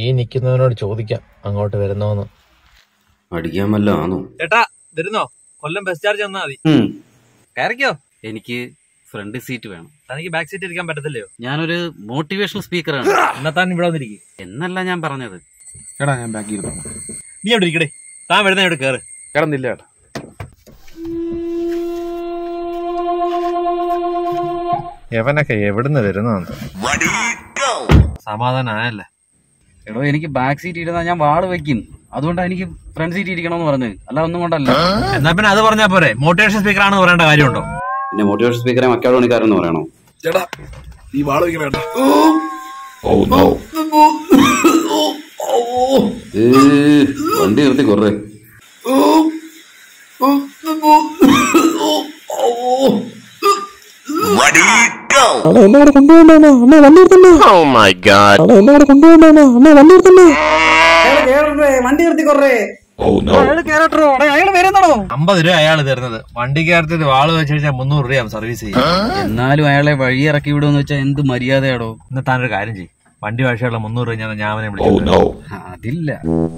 ഈ നിൽക്കുന്നവനോട് ചോദിക്കാം അങ്ങോട്ട് വരുന്നോന്ന് അടിക്കാൻ വല്ല ആണോ ചേട്ടാ വരുന്നോ കൊല്ലം ബസ് ചാർജ് തന്നാ മതി കയറിക്കോ എനിക്ക് ഫ്രണ്ട് സീറ്റ് വേണം തനിക്ക് ബാക്ക് സീറ്റ് ഇരിക്കാൻ പറ്റത്തില്ലയോ ഞാനൊരു മോട്ടിവേഷണൽ സ്പീക്കറാണ് എന്നാ താൻ ഇവിടെ വന്നിരിക്കും എന്നല്ല ഞാൻ പറഞ്ഞത് എടാ ഞാൻ ബാക്കിൽ നീ അവിടെ ഇരിക്കടേ താൻ വരുന്ന ഇവിടെ കയറ് കിടന്നില്ല ഏട്ടാ എവനൊക്കെ എവിടുന്ന് വരുന്നോന്ന് സമാധാനം ആയല്ലേ എടോ എനിക്ക് ബാക്ക് സീറ്റ് ഇരുന്നാ ഞാൻ വാള് വെക്കും അതുകൊണ്ടാണ് എനിക്ക് ഫ്രണ്ട് സീറ്റ് ഇരിക്കണമെന്ന് പറഞ്ഞത് അല്ല ഒന്നും കൊണ്ടല്ല എന്നാ പിന്നെ അത് പറഞ്ഞാ പോരെ മോട്ടിവേഷൻ സ്പീക്കർ ആണെന്ന് പറയേണ്ട കാര്യമുണ്ടോ പിന്നെ മോട്ടിവേഷൻ സ്പീക്കറെ മക്കാളോണിക്കാരെന്ന് പറയണോ ചേട്ടാ ഈ വാള വയ്ക്കണ ഏട്ടാ വണ്ടി നിർത്തി കുറേ അമ്പത് രൂപ അയാൾ തരുന്നത് വണ്ടിക്കകത്ത് വാള് വെച്ച് കഴിഞ്ഞാൽ മുന്നൂറ് രൂപയാവും സർവീസ് ചെയ്യും എന്നാലും അയാളെ വഴി ഇറക്കി വിടുമെന്ന് വെച്ചാൽ എന്ത് മര്യാദയാടോ എന്നാ താനൊരു കാര്യം ചെയ്യും വണ്ടി ഭാഷയുള്ള മുന്നൂറ് രൂപ ഞാൻ ഞാൻ അവനെ വിളിച്ചു അതില്ല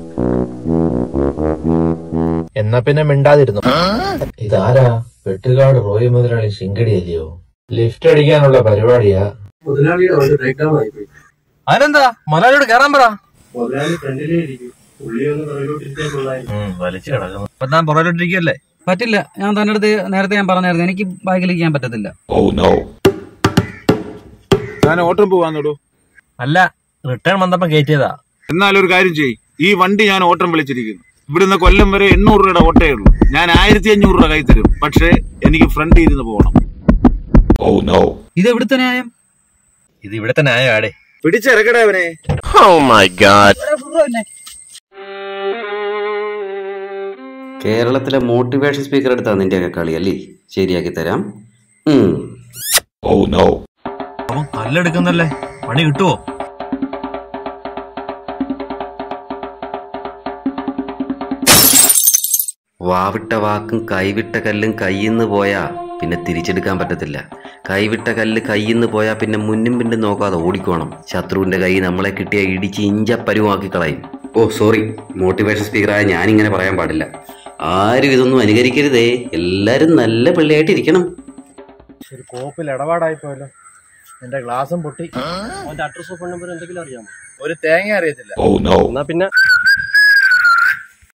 എന്നാ പിന്നെ മിണ്ടാതിരുന്നു ഇതാരാ വെട്ടുകാട് റോയ് മുതലാളി ശിങ്കടി അല്ലയോ ലിഫ്റ്റ് അടിക്കാനുള്ള പരിപാടിയാ മുതലാളിയുടെ ഒരു ബ്രേക്ക് ഡൗൺ ആയിപ്പോയി അതിനെന്താ മലയാളിയോട് കയറാൻ പറ മുതലാളി ഫ്രണ്ടിലേ ഇരിക്കും പുള്ളി ഒന്ന് പുറകോട്ടിരിക്കാൻ കൊള്ളായിരുന്നു വലിച്ചു കിടക്കുന്നു അപ്പൊ താൻ പുറകിലോട്ടിരിക്കല്ലേ പറ്റില്ല ഞാൻ തന്നെ അടുത്ത് നേരത്തെ ഞാൻ പറഞ്ഞായിരുന്നു എനിക്ക് ബാക്കിൽ ഇരിക്കാൻ പറ്റത്തില്ല ഞാൻ ഓട്ടം പോവാന്നോടൂ അല്ല റിട്ടേൺ വന്നപ്പോ കയറ്റിയതാ എന്നാലും ഒരു കാര്യം ചെയ്യ് ഈ വണ്ടി ഞാൻ ഓട്ടം വിളിച്ചിരിക്കുന്നു ഇവിടുന്ന് കൊല്ലം വരെ എണ്ണൂറ് രൂപയുടെ ഓട്ടേ ഉള്ളൂ ഞാൻ ആയിരത്തി അഞ്ഞൂറ് രൂപ കൈ തരും പക്ഷേ എനിക്ക് ഫ്രണ്ട് ഇരുന്ന് പോകണം ഇത് എവിടുത്തെ ന്യായം ഇത് ഇവിടുത്തെ ന്യായമാടേ പിടിച്ചിറക്കടേ അവനെ കേരളത്തിലെ മോട്ടിവേഷൻ സ്പീക്കർ എടുത്താ നിന്റെയൊക്കെ കളി അല്ലേ ശരിയാക്കി തരാം ഉം. അവൻ കല്ലെടുക്കുന്നല്ലേ പണി കിട്ടുവോ വാവിട്ട വാക്കും കൈവിട്ട കല്ലും കയ്യിന്ന് പോയാ പിന്നെ തിരിച്ചെടുക്കാൻ പറ്റത്തില്ല കൈവിട്ട കല്ല് കയ്യിന്ന് പോയാ പിന്നെ മുന്നും പിന്നും നോക്കാതെ ഓടിക്കോണം ശത്രുവിന്റെ കൈ നമ്മളെ കിട്ടിയ ഇടിച്ച് ഇഞ്ചപ്പരുവാക്കി കളയും ഓ സോറി മോട്ടിവേഷൻ സ്പീക്കറായ ഞാനിങ്ങനെ പറയാൻ പാടില്ല ആരും ഇതൊന്നും അനുകരിക്കരുതേ എല്ലാരും നല്ല പിള്ളയായിട്ടിരിക്കണം ഒരു കോപ്പിൽ ഇടപാടായി പോയല്ലോ എന്റെ ഗ്ലാസും പൊട്ടി അവന്റെ അഡ്രസ് ഫോൺ നമ്പർ എന്തെങ്കിലും അറിയാമോ ഒരു തേങ്ങ അറിയത്തില്ല എന്നാ പിന്നെ